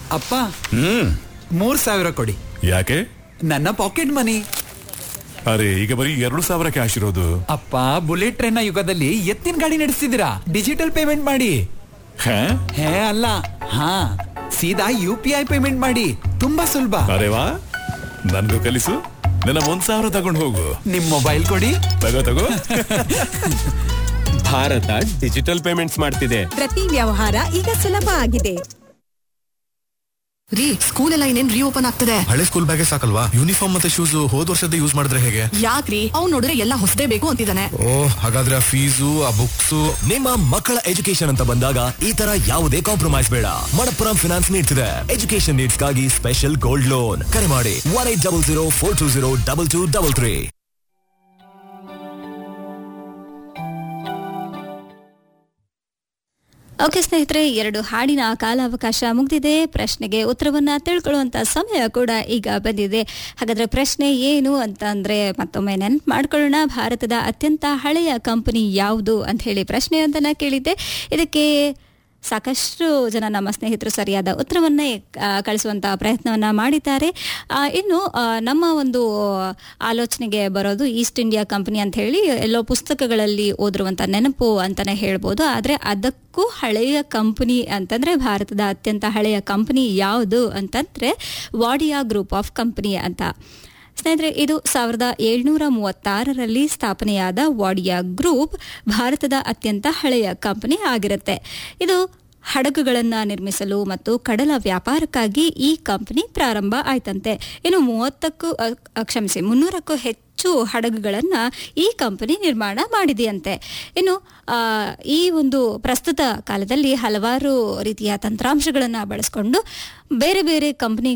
ಅಪ್ಪ ಹ್ಮ್ ಮೂರ್ ಸಾವಿರ ಕೊಡಿ ಯಾಕೆ ನನ್ನ ಪಾಕೆಟ್ ಮನಿ ಅರೆ ಈಗ ಬರೀ ಎರಡು ಸಾವಿರ ಕ್ಯಾಶ್ ಇರೋದು ಅಪ್ಪ ಬುಲೆಟ್ ಟ್ರೈನ್ ನ ಯುಗದಲ್ಲಿ ಎತ್ತಿನ ಗಾಡಿ ನಡೆಸ್ತಿದ್ದೀರಾ ಡಿಜಿಟಲ್ ಪೇಮೆಂಟ್ ಮಾಡಿ ಹಾ ಹೇ ಅಲ್ಲ ಹಾ ಸೀದಾ ಯು ಪಿ ಐ ಪೇಮೆಂಟ್ ಮಾಡಿ ತುಂಬಾ ಸುಲಭ ಅರೆ ವಾ ನನ್ಗೂ ಕಲಿಸು ನನ್ನ ಒಂದ್ ಸಾವಿರ ತಗೊಂಡು ಹೋಗು ನಿಮ್ ಮೊಬೈಲ್ ಕೊಡಿ ತಗೋ ತಗೋ ಭಾರತ ಡಿಜಿಟಲ್ ಪೇಮೆಂಟ್ಸ್ ಮಾಡ್ತಿದೆ ಪ್ರತಿ ವ್ಯವಹಾರ ಈಗ ಸುಲಭ ಆಗಿದೆ ರೀ ಸ್ಕೂಲ್ ಎಲ್ಲ ಇನ್ನೇನ್ ರೀಓಪನ್ ಆಗ್ತದೆ ಹಳೆ ಸ್ಕೂಲ್ ಬ್ಯಾಗೆ ಸಾಕಲ್ವಾ ಯೂನಿಫಾರ್ಮ್ ಮತ್ತೆ ಶೂಸ್ ಹೋದ್ ವರ್ಷದ ಯೂಸ್ ಮಾಡಿದ್ರೆ ಹೇಗೆ ಯಾಕ್ರಿ ಅವ್ನ್ ನೋಡಿದ್ರೆ ಎಲ್ಲ ಹೊಸದೇ ಬೇಕು ಅಂತಿದ್ದಾನೆ ಓ ಹಾಗಾದ್ರೆ ಆ ಫೀಸು ಆ ಬುಕ್ಸು ನಿಮ್ಮ ಮಕ್ಕಳ ಎಜುಕೇಶನ್ ಅಂತ ಬಂದಾಗ ಈ ತರ ಯಾವುದೇ ಕಾಂಪ್ರಮೈಸ್ ಬೇಡ ಮಣಪ್ಪುರಂ ಫಿನಾನ್ಸ್ ನೀಡ್ತಿದೆ ಎಜುಕೇಶನ್ ನೀಡ್ಸ್ಗಾಗಿ ಸ್ಪೆಷಲ್ ಗೋಲ್ಡ್ ಲೋನ್ ಕರೆ ಮಾಡಿ one eight double zero four two zero double two double three okay ಸ್ನೇಹಿತರೆ ಎರಡು ಹಾಡಿನ ಕಾಲಾವಕಾಶ ಮುಗಿದಿದೆ ಪ್ರಶ್ನೆಗೆ ಉತ್ತರವನ್ನ ತಿಳ್ಕೊಳ್ಳುವಂತ ಸಮಯ ಕೂಡ ಈಗ ಬಂದಿದೆ ಹಾಗಾದ್ರೆ ಪ್ರಶ್ನೆ ಏನು ಅಂತ ಅಂದ್ರೆ ಮತ್ತೊಮ್ಮೆ ನೆನ್ಪು ಮಾಡ್ಕೊಳ್ಳೋಣ ಭಾರತದ ಅತ್ಯಂತ ಹಳೆಯ ಕಂಪನಿ ಯಾವುದು ಅಂತ ಹೇಳಿ ಪ್ರಶ್ನೆಯೊಂದನ್ನ ಕೇಳಿದ್ದೆ ಇದಕ್ಕೆ ಸಾಕಷ್ಟು ಜನ ನಮ್ಮ ಸ್ನೇಹಿತರು ಸರಿಯಾದ ಉತ್ತರವನ್ನೇ ಆ, ಕಳಿಸುವಂತ ಪ್ರಯತ್ನವನ್ನ ಮಾಡಿದ್ದಾರೆ ಆ, ಇನ್ನು ಆ, ನಮ್ಮ ಒಂದು ಆಲೋಚನೆಗೆ ಬರೋದು ಈಸ್ಟ್ ಇಂಡಿಯಾ ಕಂಪನಿ ಅಂತ ಹೇಳಿ ಎಲ್ಲೋ ಪುಸ್ತಕಗಳಲ್ಲಿ ಓದಿರುವಂತ ನೆನಪು ಅಂತಾನೆ ಹೇಳ್ಬೋದು ಆದ್ರೆ ಅದಕ್ಕೂ ಹಳೆಯ ಕಂಪನಿ ಅಂತಂದ್ರೆ ಭಾರತದ ಅತ್ಯಂತ ಹಳೆಯ ಕಂಪನಿ ಯಾವುದು ಅಂತಂದ್ರೆ ವಾಡಿಯಾ ಗ್ರೂಪ್ ಆಫ್ ಕಂಪನಿ ಅಂತ ಸ್ನೇಹಿತರೆ ಇದು ಸಾವಿರದ ಏಳ್ನೂರ ಮೂವತ್ತಾರರಲ್ಲಿ ಸ್ಥಾಪನೆಯಾದ ವಾಡಿಯಾ ಗ್ರೂಪ್ ಭಾರತದ ಅತ್ಯಂತ ಹಳೆಯ ಕಂಪನಿ ಆಗಿರುತ್ತೆ ಇದು ಹಡಗುಗಳನ್ನು ನಿರ್ಮಿಸಲು ಮತ್ತು ಕಡಲ ವ್ಯಾಪಾರಕ್ಕಾಗಿ ಈ ಕಂಪನಿ ಪ್ರಾರಂಭ ಆಯ್ತಂತೆ ಇನ್ನು ಮೂವತ್ತಕ್ಕೂ ಅ, ಅ, ಕ್ಷಮಿಸಿ ಮುನ್ನೂರಕ್ಕೂ ಹೆಚ್ಚು ಹಡಗುಗಳನ್ನು ಈ ಕಂಪನಿ ನಿರ್ಮಾಣ ಮಾಡಿದೆಯಂತೆ ಇನ್ನು ಆ, ಈ ಒಂದು ಪ್ರಸ್ತುತ ಕಾಲದಲ್ಲಿ ಹಲವಾರು ರೀತಿಯ ತಂತ್ರಾಂಶಗಳನ್ನು ಬಳಸಿಕೊಂಡು ಬೇರೆ ಬೇರೆ ಕಂಪನಿ